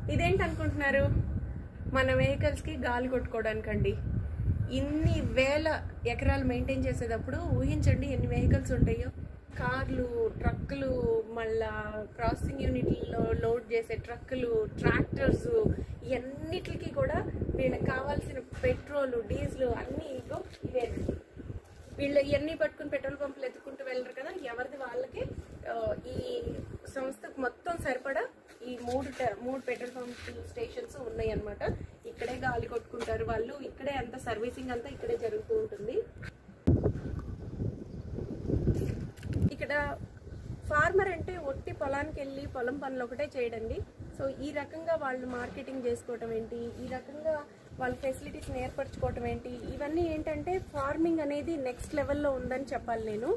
ఇదేంటి అనుకుంటున్నారు మన వెహికల్స్ కి గాలి కొట్టుకోవడానికండి ఇన్ని వేల ఎకరాలు మెయింటైన్ చేసేటప్పుడు ఊహించండి ఎన్ని వెహికల్స్ ఉంటాయో కార్లు ట్రక్కులు మళ్ళా ప్రాసెసింగ్ యూనిట్లలో లోడ్ చేసే ట్రక్కులు ట్రాక్టర్స్ ఇవన్నిటికి కూడా వీళ్ళకి కావాల్సిన పెట్రోల్ డీజిల్ అన్ని ఇగో ఇవేనండి వీళ్ళు ఇవన్నీ పట్టుకుని పెట్రోల్ పంపులు ఎత్తుకుంటూ వెళ్ళరు కదా ఎవరిది వాళ్ళకి ఆ, ఈ సంస్థకు మొత్తం సరిపడా ఈ మూడు ట- మూడు పెట్రోల్ పంప్ స్టేషన్స్ ఉన్నాయి అన్నమాట ఇక్కడే గాలి కొట్టుకుంటారు వాళ్ళు ఇక్కడే అంత సర్వీసింగ్ అంతా ఇక్కడే జరుగుతూ ఉంటుంది ఇక్కడ ఫార్మర్ అంటే ఒట్టి పొలానికి వెళ్ళి పొలం పనులు ఒకటే చేయడండి సో ఈ రకంగా వాళ్ళు మార్కెటింగ్ చేసుకోవటం ఏంటి ఈ రకంగా వాళ్ళ ఫెసిలిటీస్ ఏర్పరచుకోవటం ఏంటి ఇవన్నీ ఏంటంటే ఫార్మింగ్ అనేది నెక్స్ట్ లెవెల్లో ఉందని చెప్పాలి నేను